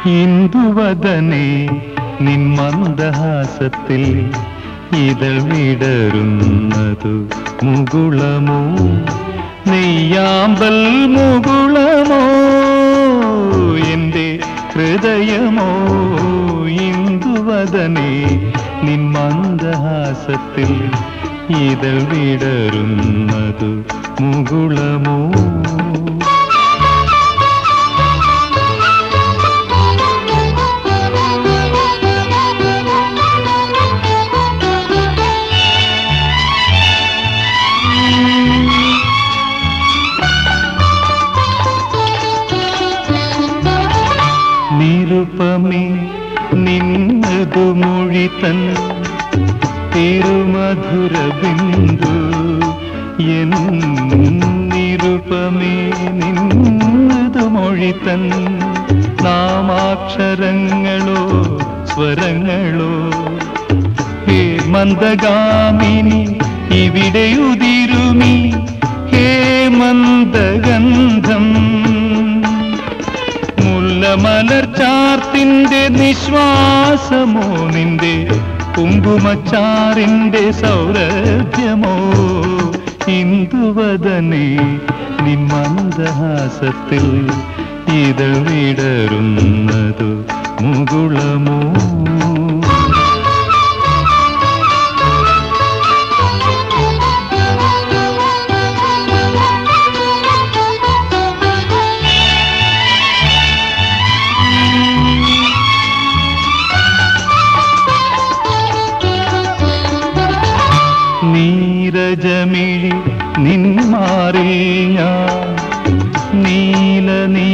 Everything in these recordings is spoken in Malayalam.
ഇന്ദുവദനെ നിൻ മന്ദഹാസത്തിൽ ഇതൾ വിടരുന്നതു മുകുളമോ നെയ്യാമ്പൽ മുകുളമോ എന്റെ ഹൃദയമോ ഇന്ദുവദനെ നിൻ മന്ദഹാസത്തിൽ ഇതൾ വിടരുന്നതു മുകുളമോ നിരുപമേ നിന്നതു മൊഴി തൻ തിരുമധുര ബിന്ദു എൻ നിരുപമേ നിന്നതു മൊഴി തൻ നാമാക്ഷരങ്ങളോ സ്വരങ്ങളോ ഹേ മന്ദഗാമിനി ഇവിടെയുതിരുമി ഹേ മന്ദഗന്ധം മുല്ലമലർ ചാർത്തിന്റെ നിശ്വാസമോ നിന്റെ കുങ്കുമച്ചാറിന്റെ സൗരഭ്യമോ ഇന്ദുവദനെ നിൻ മന്ദഹാസത്തിൽ ഇതൾ വിടരുന്നതു മുകുളമോ നീരജമിഴി നിന്മാറിൽ ഞാൻ നീല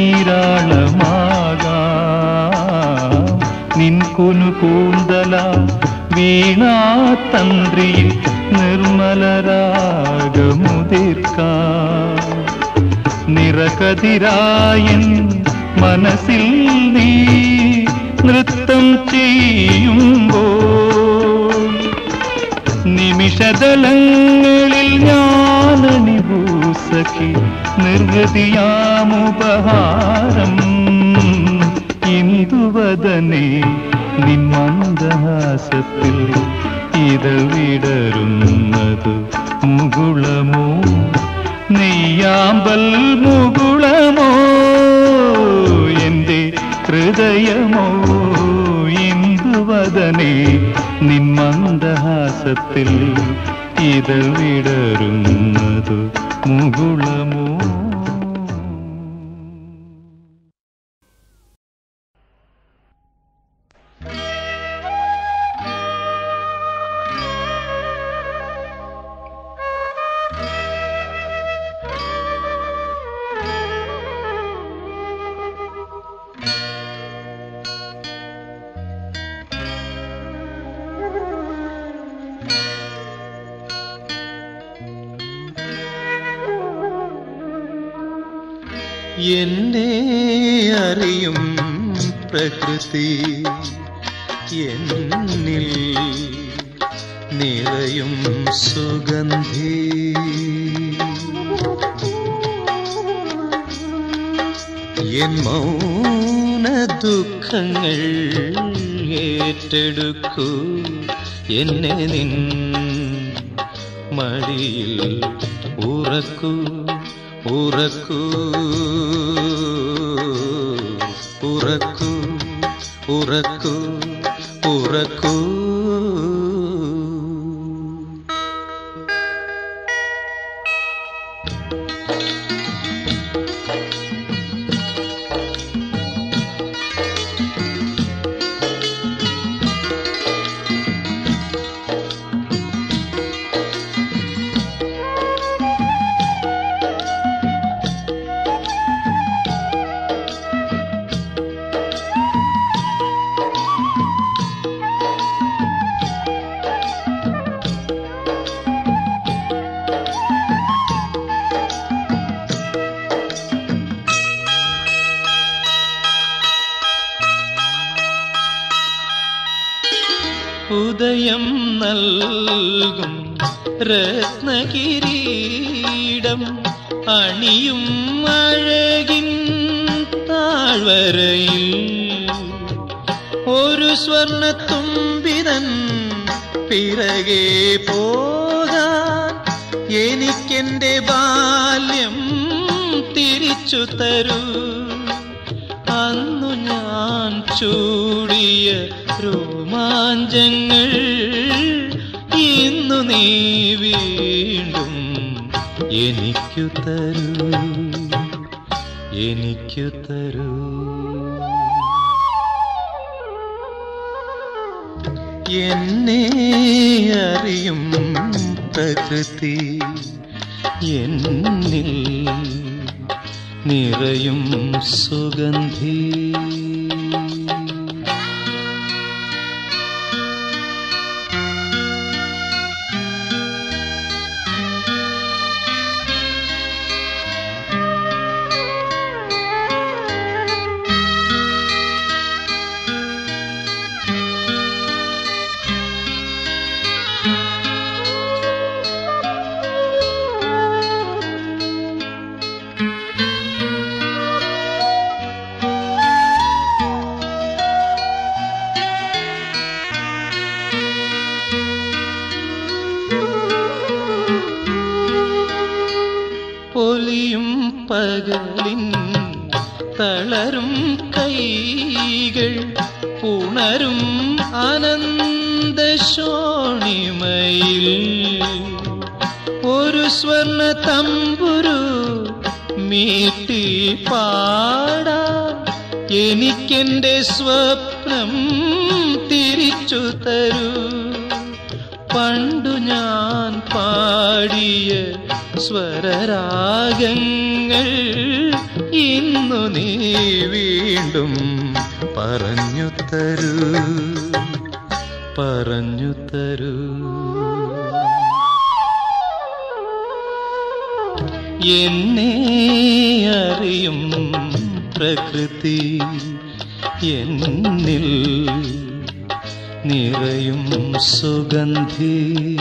നീരാളമാകാം നിൻ കുനു കൂന്തല വീണാതന്ത്രിയിൽ നിർമ്മലരാഗമുതിർക്കാം നിറകതിരായൻ മനസ്സിൽ നീ നൃത്തം ചെയ്യുമ്പോൾ നിമിഷതലങ്ങളിൽ ഞാനണിഭൂസഖി നിർഗതിയാമുപഹാരം ഇന്ദുവദനെ നിൻ മന്ദഹാസത്തിൽ ഇതൾ വിടരുന്നതു മുകുളമോ നെയ്യാമ്പൽ മുകുളമോ എന്റെ ഹൃദയമോ ഇന്ദുവദനെ നിൻ മന്ദഹാസത്തിൽ ഇതൾ വിടരുന്നതു മുകുളമോ എന്നെ അറിയും പ്രകൃതി എന്നിൽ നിറയും സുഗന്ധി എൻ മൗന ദുഃഖങ്ങൾ ഏറ്റെടുക്കൂ എന്നെ നിൻ മടിയിൽ ഉറക്കൂ ഉറക്കൂ ഉറക്കൂ ഉറക്കൂ ഉറക്കൂ ഉദയം നൽകും രത്നകിരീടം അണിയും അഴകിൻ താഴ്വരയിൽ ഒരു സ്വർണത്തുമ്പിതൻ പിറകെ പോകാൻ എനിക്കെന്റെ ബാല്യം തിരിച്ചു തരൂ അന്നു ഞാൻ ചൂടിയ രോമാഞ്ചങ്ങൾ ഇന്നു നീ വീണ്ടും എനിക്കു തരൂ എനിക്കു തരൂ എന്നെ അറിയും പ്രകൃതി എന്നിൽ നിറയും സുഗന്ധി പൊലിയും പകലിൻ തളരും കൈകൾ പുണരും അനന്തശോണിമയിൽ ഒരു സ്വർണ തമ്പുരു മീട്ടി പാടാ എനിക്കെന്റെ സ്വപ്നം തിരിച്ചു തരൂ പണ്ടു ഞാൻ പാടിയ സ്വരരാഗങ്ങൾ ഇന്നു നീ വീണ്ടും പറഞ്ഞു തരൂ പറഞ്ഞു തരൂ എന്നെ അറിയും പ്രകൃതി എന്നിൽ നിറയും സുഗന്ധി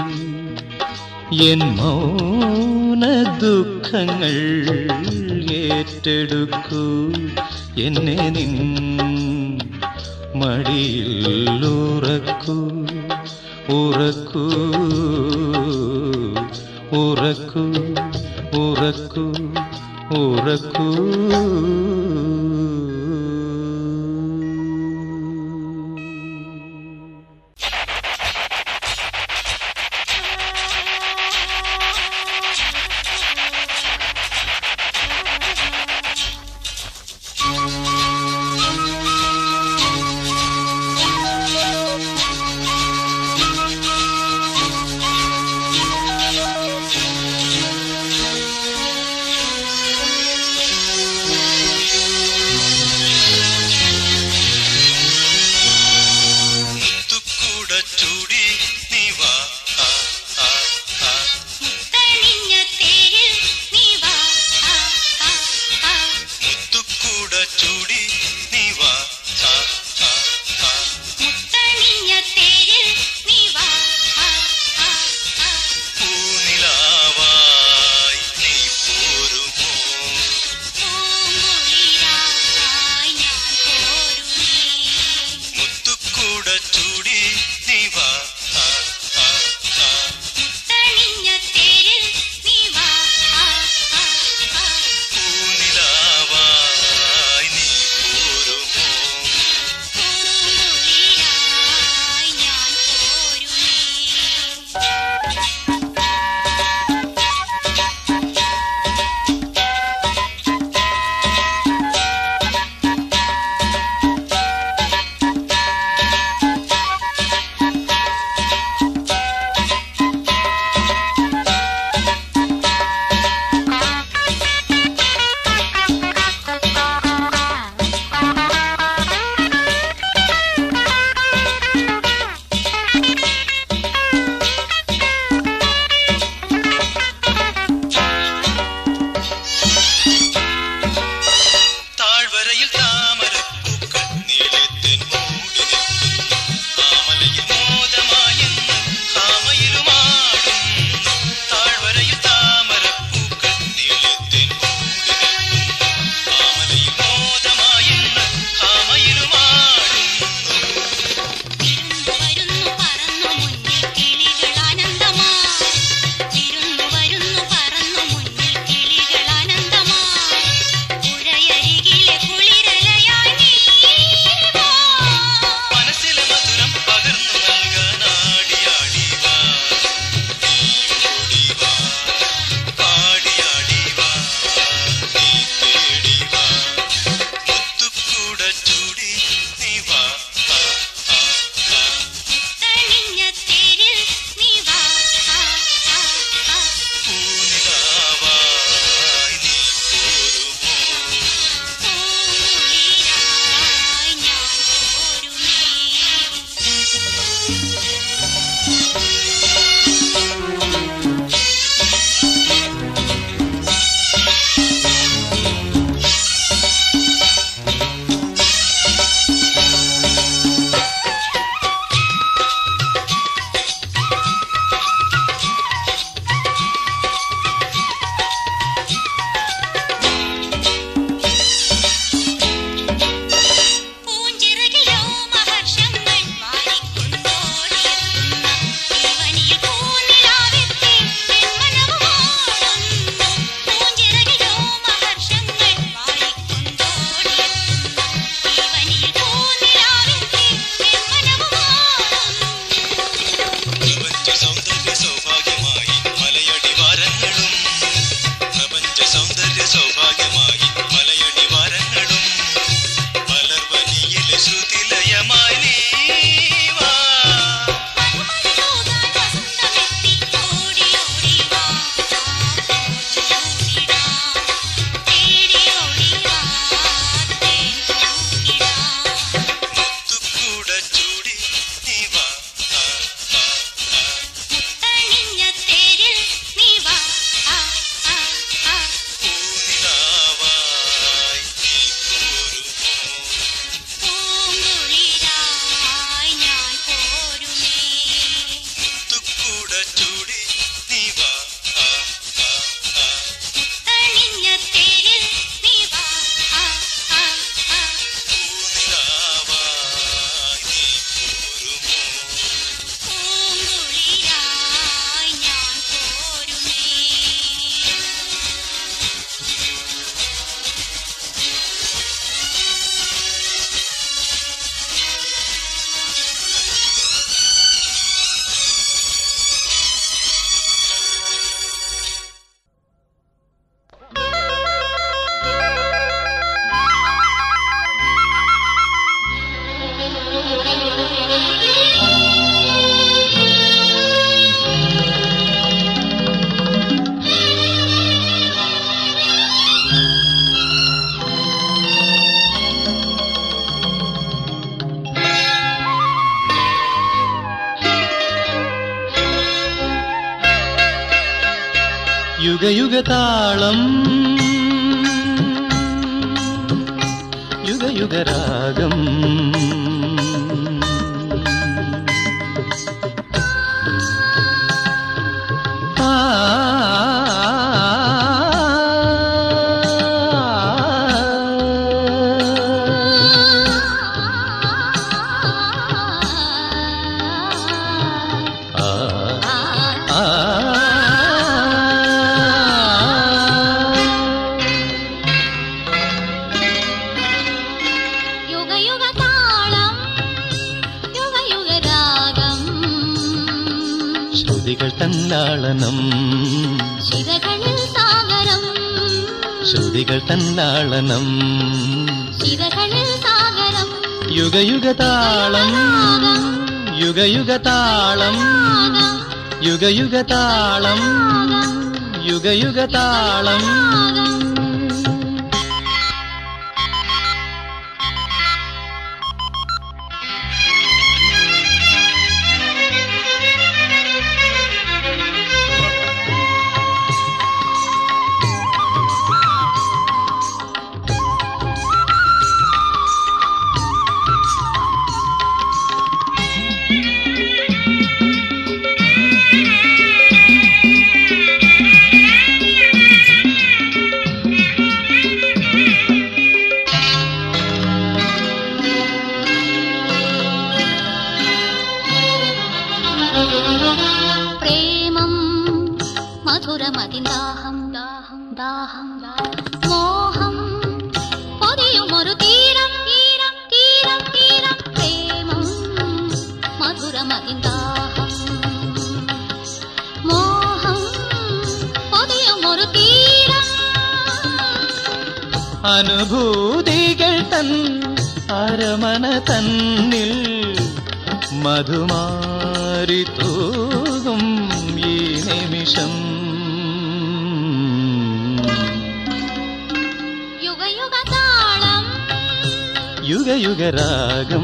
എൻ മൗന ദുഃഖങ്ങൾ ഏറ്റെടുക്കൂ എന്നെ നിൻ മടിയിൽ ഉറക്കൂ ഉറക്കൂ ഉറക്കൂ ഉറക്കൂ ഉറക്കൂ യുഗയുഗതാളം യുഗയുഗരാഗം ആ ആ ആ യുഗയുഗതാളം യുഗയുഗരാഗം ശ്രുതികൾ തന്നാളനം ശിരകളിൽ സാഗരം ശ്രുതികൾ തന്നാളനം ശിരകളിൽ സാഗരം യുഗയുഗതാളം യുഗയുഗതാളം രാഗം യുഗയുഗതാളം യുഗയുഗതാളം രാഗം പ്രേമം മധുരമതിദാഹം ദാഹം ദാഹം മോഹം പൊതിയുമൊരു തീരം തീരം തീരം തീരം പ്രേമം മധുരമതിദാഹം മോഹം പൊതിയുമൊരു തീരം അനുഭൂതികൾ തൻ അരമന തന്നിൽ മധുമാരി തൂകും ഈ നിമിഷം യുഗയുഗതാളം യുഗയുഗരാഗം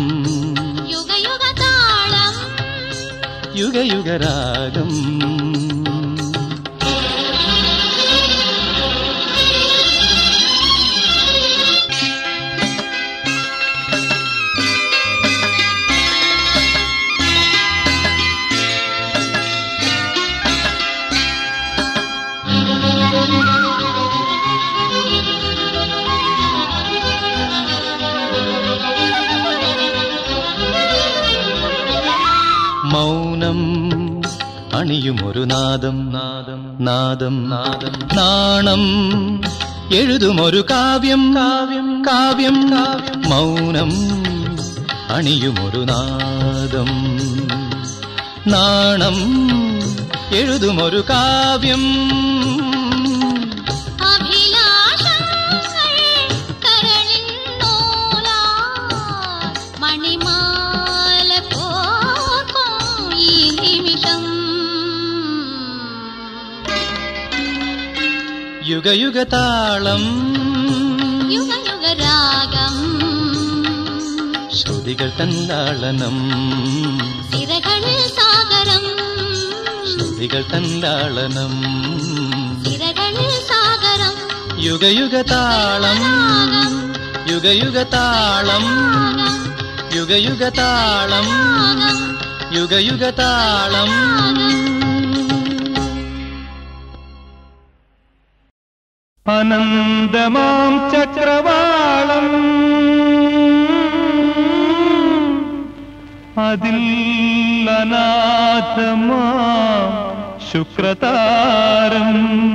യുഗയുഗതാളം യുഗയുഗരാഗം മൗനം അണിയുമൊരു നാദം നാദം നാദം നാദം നാണം എഴുതുമൊരു കാവ്യം കാവ്യം കാവ്യം കാവ്യം മൗനം അണിയുമൊരു നാദം നാണം എഴുതുമൊരു കാവ്യം അഭിലാഷങ്ങൾ കരളിൻ നൂലാ മണിമാല പോർക്കും ഈ നിമിഷം യുഗയുഗതാളം യുഗയുഗരാഗം ശ്രുതികൾ തന്നാളനം സിരകളിൽ സാഗരം ശ്രുതികൾ തന്നാളനം സിരകളിൽ സാഗരം യുഗയുഗതാളം യുഗയുഗതാളം യുഗയുഗതാളം യുഗയുഗതാളം അനന്തമാം ചക്രവാളം അതിൽ അനാഥമാം ശുക്രതാരം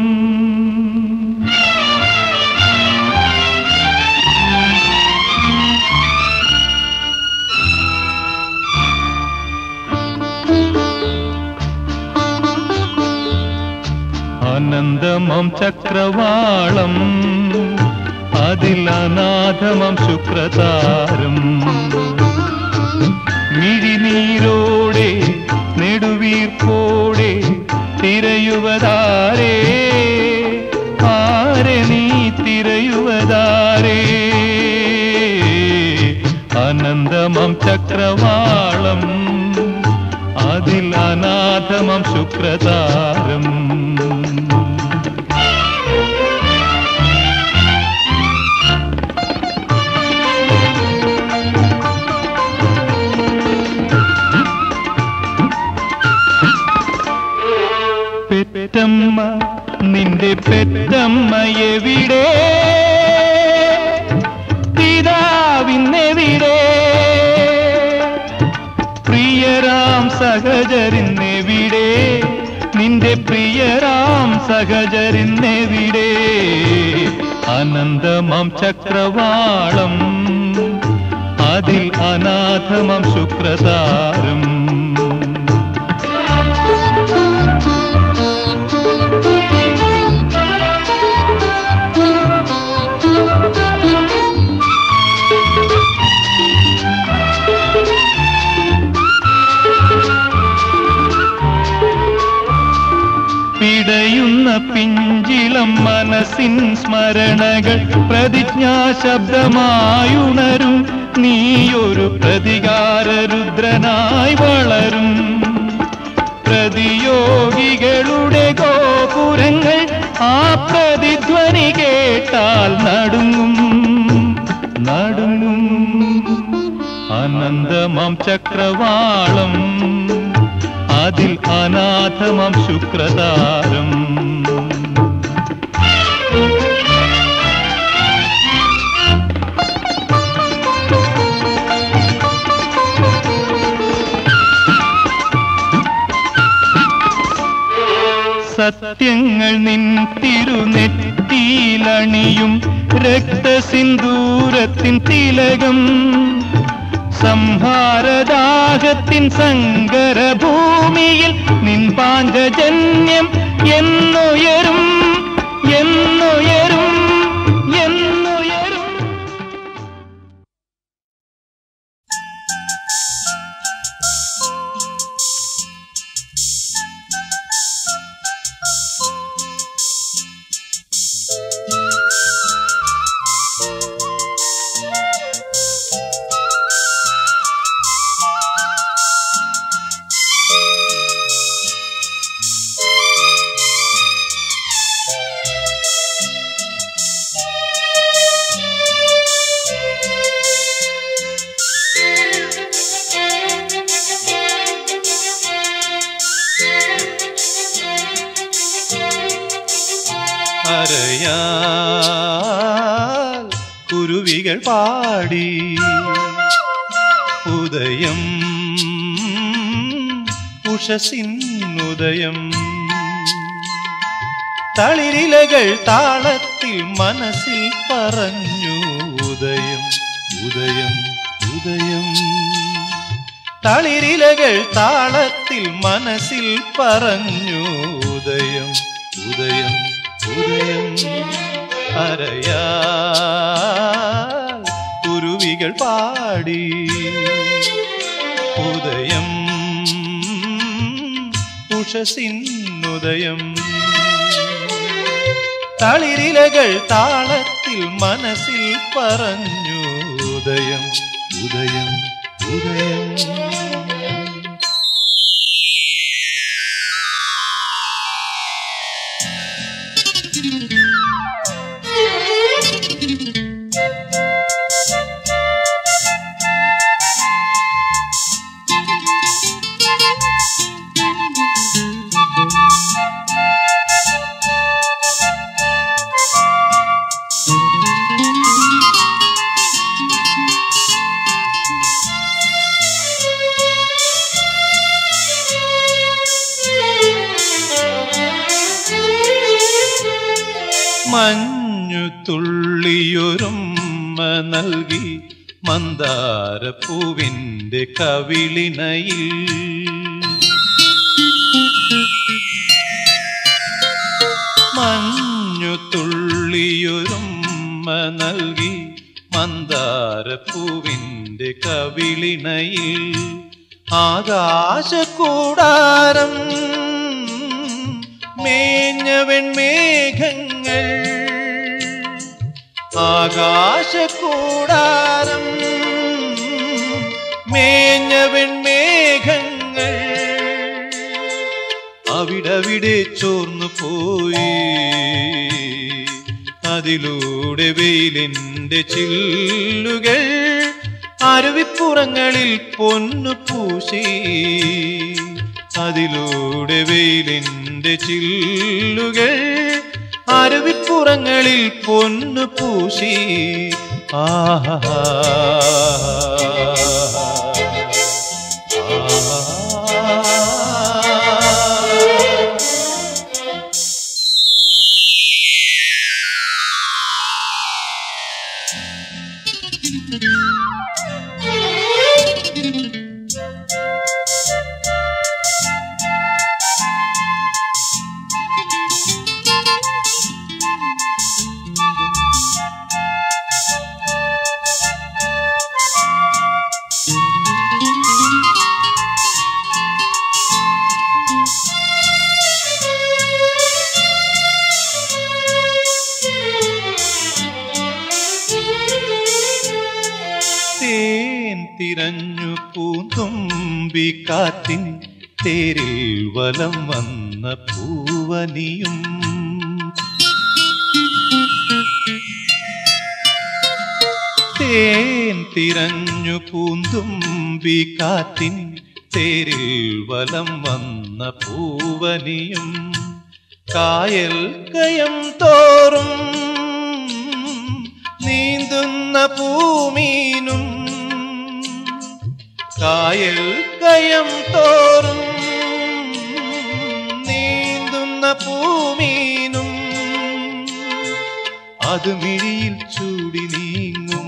അനന്തമം ചക്രവാളം അതിലനാഥമം ശുക്രതാരം മിഴിനീരോടെ നെടുവീർപ്പോടെ തിരയുവതാരേ ആരെ നീ തിരയുവതാരേ അനന്തമം ചക്രവാളം അതിൽ അനാഥമം ശുക്രതാരം പെറ്റമ്മ നിന്റെ പെറ്റമ്മ എവിടെ പിതാവിന്നെവിടെ പ്രിയരാം സഹചരിന്നെവിടെ നിന്റെ പ്രിയരാം സഹചരിന്നെവിടെ അനന്തമം ചക്രവാളം അതിൽ അനാഥമം ശുക്രതാരം പിടയുന്ന പിഞ്ചിളം മനസ്സിൻ സ്മരണകൾ പ്രതിജ്ഞാശബ്ദമായുണരും നീയൊരു പ്രതികാര രുദ്രനായി വളരും പ്രതിയോഗികളുടെ ഗോപുരങ്ങൾ ആ പ്രതിധ്വനി കേട്ടാൽ നടുങ്ങും നടുങ്ങും അനന്തമം ചക്രവാളം അതിൽ അനാഥമം ശുക്രതാരം സത്യങ്ങൾ നിൻ തിരുനെറ്റിയിലണിയും രക്തസിന്ദൂരത്തിൻ തിലകം സംഹാരദാഹത്തിൻ സങ്കരഭൂമിയിൽ നിൻ പാഞ്ചജന്യം എന്നുയരും എന്നുയരും എന്നുയരും അരയാൽ കുരുവികൾ പാടി ഉദയം ഉഷസിൻ ഉദയം തളിരിലകൾ താളത്തിൽ മനസ്സിൽ പറഞ്ഞു ഉദയം ഉദയം ഉദയം തളിരിലകൾ താളത്തിൽ മനസ്സിൽ പറഞ്ഞു ഉദയം ഉദയം ഉദയം അരയാ കുരുവികൾ പാടി ഉദയം ഉഷസിന്നുദയം തളിരിലകൾ താളത്തിൽ മനസ്സിൽ പറഞ്ഞു ഉദയം ഉദയം ഉദയം മഞ്ഞു തുള്ളിയൊരുമ്മ നൽകി മന്ദാരപ്പൂവിന്റെ കവിളിനയിൽ മഞ്ഞു തുള്ളിയൊരുമ്മ നൽകി മന്ദാരപ്പൂവിന്റെ കവിളിനയിൽ ആകാശക്കൂടാരം മേഞ്ഞവൻ മേഘങ്ങൾ ആകാശക്കൂടാരം മേഞ്ഞവൻ മേഘങ്ങൾ അവിടവിടെ ചോർന്നു പോയി അതിലൂടെ വെയിലിന്റെ ചില്ലുകൾ അരുവിപ്പുറങ്ങളിൽ പൊന്നു പൂശി അതിലൂടെ വെയിലിന്റെ വെയിലിൻ്റെ ചില്ലുകൾ അരുവിപ്പുറങ്ങളിൽ പൊന്നു പൂശി ആഹാ തേൻ തിരഞ്ഞു പൂന്തുമ്പി കാറ്റിൻ തേരിൽ വലം വന്ന പൂവനിയും തേൻ തിരഞ്ഞു പൂന്തുമ്പി കാറ്റിൻ തേരിൽ വലം വന്ന പൂവനിയും കായൽ കയം തോറും നീന്തുന്ന പൂമീനും കായൽ കയം തോറും നീന്തുന്ന പൂമീനും അത് മിഴിയിൽ ചൂടി നീങ്ങും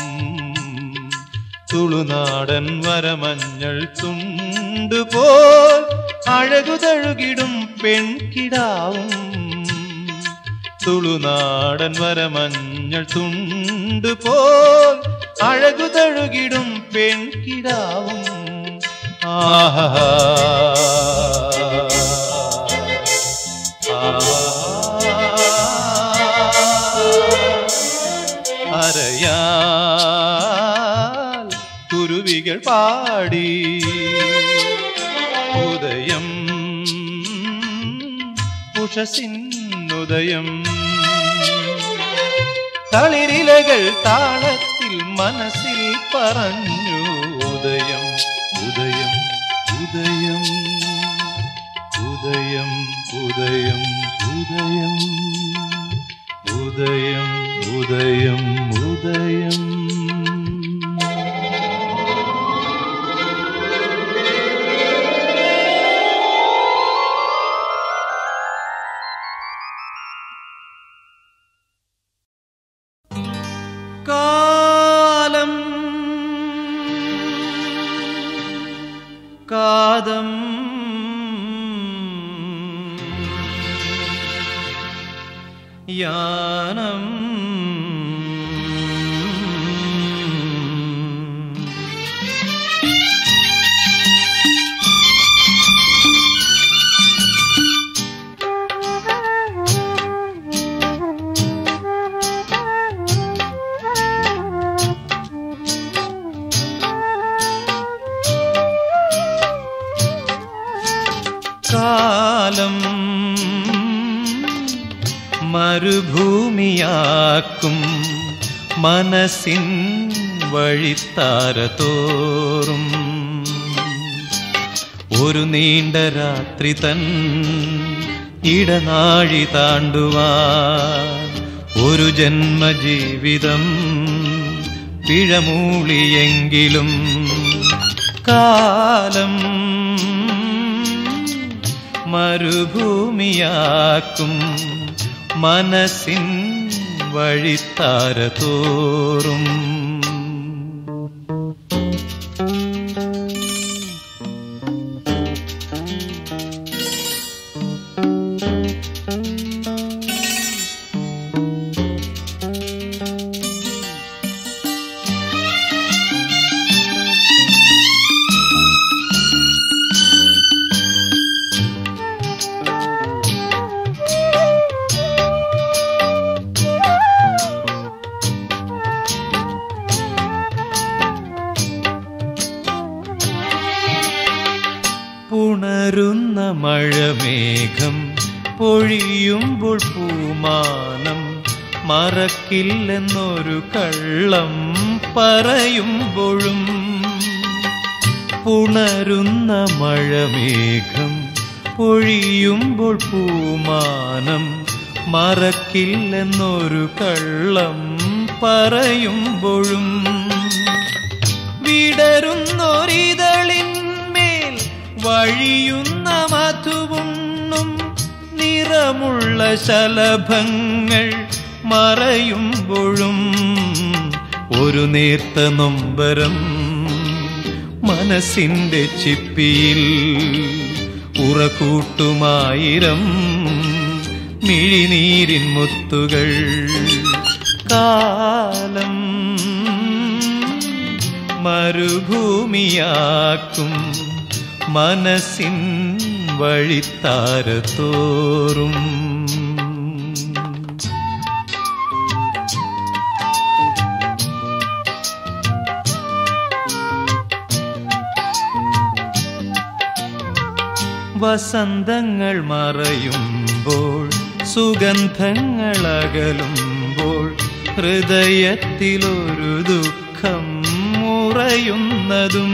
തുളുനാടൻ വരമഞ്ഞൾ തുണ്ടുപോൽ അഴകുതഴുകിടും പെൺകിടാവും തുളുനാടൻ വരമഞ്ഞൾ തുണ്ടുപോൽ അഴകുതഴുകിടും പെൺകിടാവും ആഹാ അരയാൽ കുരുവികൾ പാടി ഉദയം ഉഷസിന്നുദയം തളിരിലകൾ താളത്തിൽ മനസ്സിൽ പറഞ്ഞു ഉദയം ഉദയം ഉദയം ഉദയം ഉദയം ഉദയം ഉദയം ഉദയം ഉദയം കാലം കാതം യാനം കാലം മരുഭൂമിയാക്കും മനസ്സിൻ വഴിത്താര തോറും ഒരു നീണ്ട രാത്രി തൻ ഇടനാഴി താണ്ടുവാൻ ഒരു ജന്മജീവിതം പിഴമൂളിയെങ്കിലും കാലം മരുഭൂമിയാക്കും മനസ്സിൻ വഴിത്താര തോറും പുണരുന്ന മഴമേഘം പൊഴിയുമ്പോൾ പൂമാനം മറക്കില്ലെന്നൊരു കള്ളം പറയുമ്പോഴും പുണരുന്ന മഴമേഘം പൊഴിയുമ്പോൾ പൂമാനം മറക്കില്ലെന്നൊരു കള്ളം പറയുമ്പോഴും വിടരുന്നൊരിതളിന്മേൽ വഴിയുന്ന മധുവുണ്ണും നിറമുള്ള ശലഭങ്ങൾ മറയുമ്പോഴും ഒരു നേർത്ത നൊമ്പരം മനസ്സിന്റെ ചിപ്പിയിൽ ഉറക്കൂട്ടുമായിരം മിഴിനീരിൻ മുത്തുകൾ കാലം മരുഭൂമിയാക്കും മനസ്സിൻ വഴിത്താരത്തോറും വസന്തങ്ങൾ മറയുമ്പോൾ സുഗന്ധങ്ങൾ അകലുമ്പോൾ ഹൃദയത്തിലൊരു ദുഃഖം മുറയുന്നതും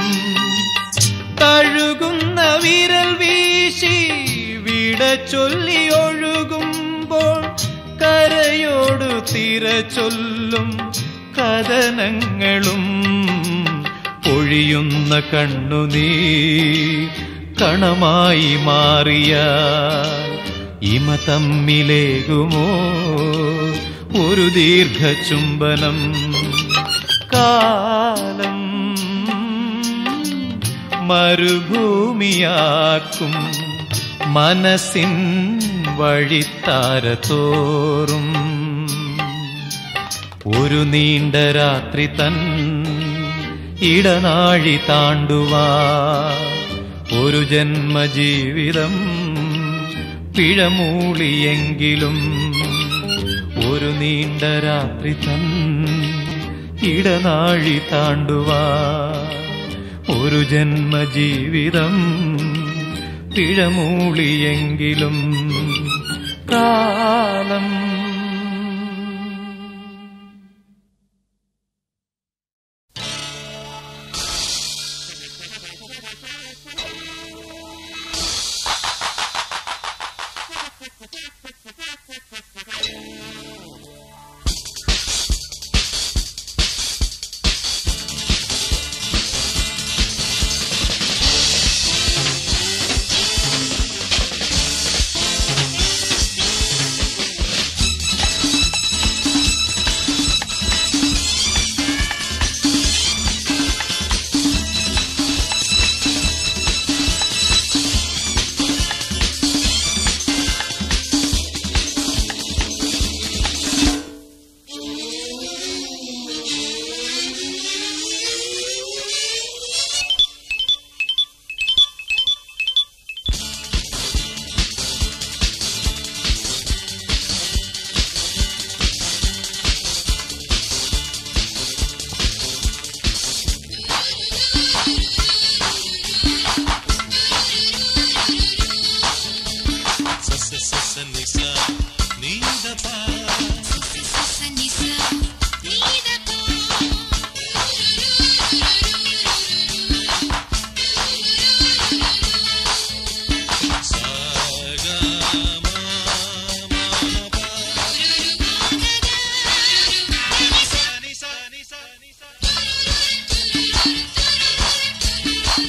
തഴുകുന്ന വിരൽ വീശി വിട ചൊല്ലി ഒഴുകുമ്പോൾ കരയോടു തിര ചൊല്ലും കഥനങ്ങളും പൊഴിയുന്ന കണ്ണുനീ കണമായി മാറിയ ഇമ തമ്മിലേകുമോ ഒരു ദീർഘചുംബനം കാലം മരുഭൂമിയാക്കും മനസ്സിൻ വഴിത്താരത്തോറും ഒരു നീണ്ട രാത്രി തൻ ഇടനാഴി താണ്ടുവാ ഒരു ജന്മജീവിതം പിഴമൂളിയെങ്കിലും ഒരു നീണ്ട രാത്രി തൻ ഇടനാഴി താണ്ടുവാ ഒരു ജന്മജീവിതം പിഴമൂളിയെങ്കിലും കാലം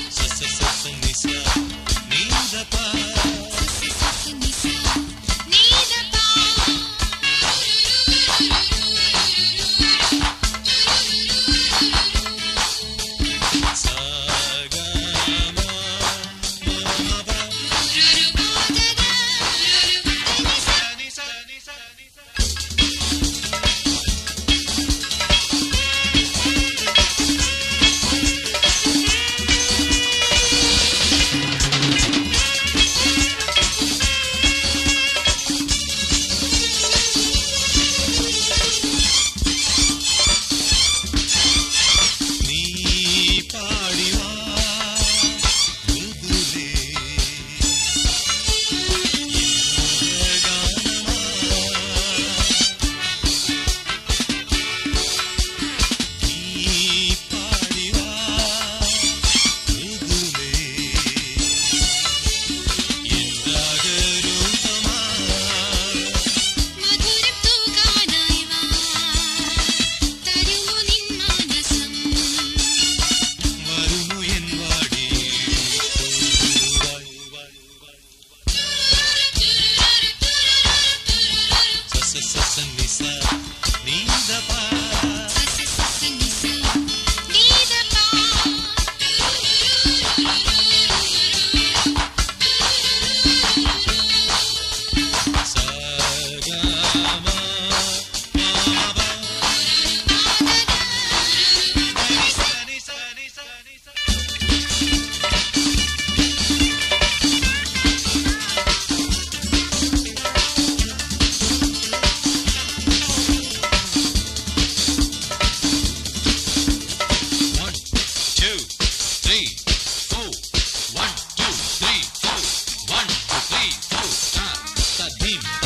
നീ ഭീം